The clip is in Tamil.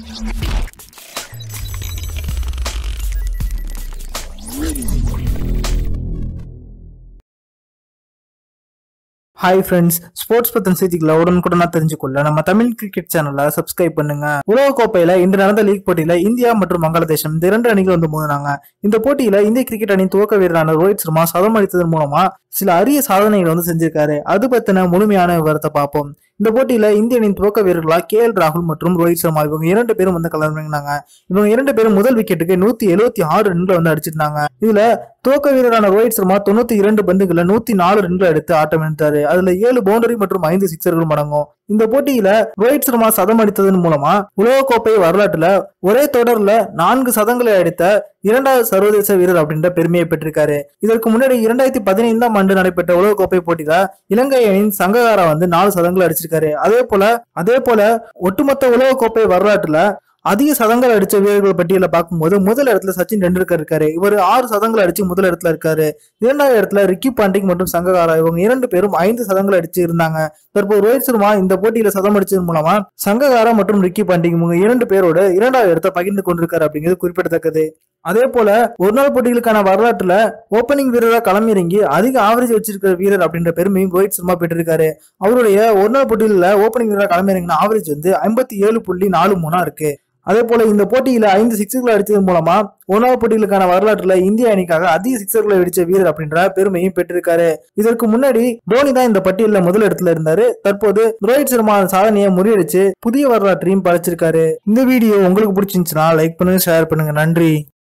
ஹாய் ஃப்ரெண்ட்ஸ் ஸ்போர்ட்ஸ் பத்தின செய்திகளை உடனுக்குடனா தெரிஞ்சுக்கொள்ள நம்ம தமிழ் கிரிக்கெட் சேனலை சப்ஸ்கிரைப் பண்ணுங்க உலக கோப்பையில இன்று நடந்த லீக் போட்டியில இந்தியா மற்றும் வங்காளதேசம் இந்த இரண்டு அணிகள் வந்து மோதினாங்க இந்த போட்டியில இந்திய கிரிக்கெட் அணியின் துவக்க வீரரான ரோஹித் சர்மா சதம் அடித்ததன் மூலமா சில அரிய சாதனைகளை வந்து செஞ்சிருக்காரு அது பத்தின முழுமையான விவரத்தை பார்ப்போம் இந்த போட்டியில இந்திய அணியின் துவக்க வீரர்களா கே எல் ராகுல் மற்றும் ரோஹித் சர்மா இவங்க இரண்டு பேரும் வந்து கலந்துருந்தாங்க இவங்க இரண்டு பேரும் முதல் விக்கெட்டுக்கு நூத்தி எழுபத்தி ஆறு ரன்களை வந்து அடிச்சிருந்தாங்க இதுல துவக்க வீரரான ரோஹித் சர்மா தொண்ணூத்தி இரண்டு பந்துகளை நூத்தி நாலு ரன்களை எடுத்து ஆட்டம் எடுத்தாரு அதுல ஏழு பவுண்டரி மற்றும் ஐந்து சிக்ஸர்களும் அடங்கும் இந்த போட்டியில ரோஹித் சர்மா சதம் அடித்ததன் மூலமா உலகக்கோப்பை வரலாற்றுல ஒரே தொடர்ல நான்கு சதங்களை அடித்த இரண்டாவது சர்வதேச வீரர் அப்படின்ற பெருமையை பெற்றிருக்காரு இதற்கு முன்னாடி இரண்டாயிரத்தி பதினைந்தாம் ஆண்டு நடைபெற்ற உலகக்கோப்பை போட்டியில இலங்கை அணியின் சங்ககாரா வந்து நாலு சதங்களை அடிச்சிருக்காரு அதே போல அதே போல ஒட்டுமொத்த உலகக்கோப்பை வரலாற்றுல அதிக சதங்கள் அடிச்ச வீரர்கள் பட்டியல பார்க்கும்போது முதல் இடத்துல சச்சின் டெண்டுல்கர் இருக்காரு இவர் ஆறு சதங்கள் அடிச்சு முதல் இடத்துல இருக்காரு இரண்டாவது இடத்துல ரிக்கி பாண்டிங் மற்றும் சங்ககாரா இவங்க இரண்டு பேரும் ஐந்து சதங்கள் அடிச்சு இருந்தாங்க தற்போது ரோஹித் சர்மா இந்த போட்டியில சதம் அடிச்சதன் மூலமா சங்ககாரா மற்றும் ரிக்கி பாண்டிங் இவங்க இரண்டு பேரோட இரண்டாவது இடத்தை பகிர்ந்து கொண்டிருக்காரு அப்படிங்கிறது குறிப்பிடத்தக்கது அதே போல ஒரு நாள் போட்டிகளுக்கான வரலாற்றுல ஓப்பனிங் வீரரா களமிறங்கி அதிக ஆவரேஜ் வச்சிருக்கிற வீரர் அப்படின்ற பெருமையும் ரோஹித் சர்மா பெற்றிருக்காரு அவருடைய ஒரு நாள் போட்டியில ஓப்பனிங் வீரரா களமிறங்கின ஆவரேஜ் வந்து ஐம்பத்தி ஏழு புள்ளி நாலு மூணா இருக்கு அதே போல இந்த போட்டியில ஐந்து சிக்ஸர்களை அடிச்சதன் மூலமா ஒன்றாவது போட்டிகளுக்கான வரலாற்றுல இந்திய அணிக்காக அதிக சிக்ஸர்களை அடிச்ச வீரர் அப்படின்ற பெருமையும் பெற்றிருக்காரு இதற்கு முன்னாடி தோனி தான் இந்த பட்டியலில் முதல் இடத்துல இருந்தாரு தற்போது ரோஹித் சர்மா அந்த சாதனையை முறியடிச்சு புதிய வரலாற்றையும் படைச்சிருக்காரு இந்த வீடியோ உங்களுக்கு பிடிச்சிருந்துச்சுன்னா லைக் பண்ணுங்க ஷேர் பண்ணுங்க நன்றி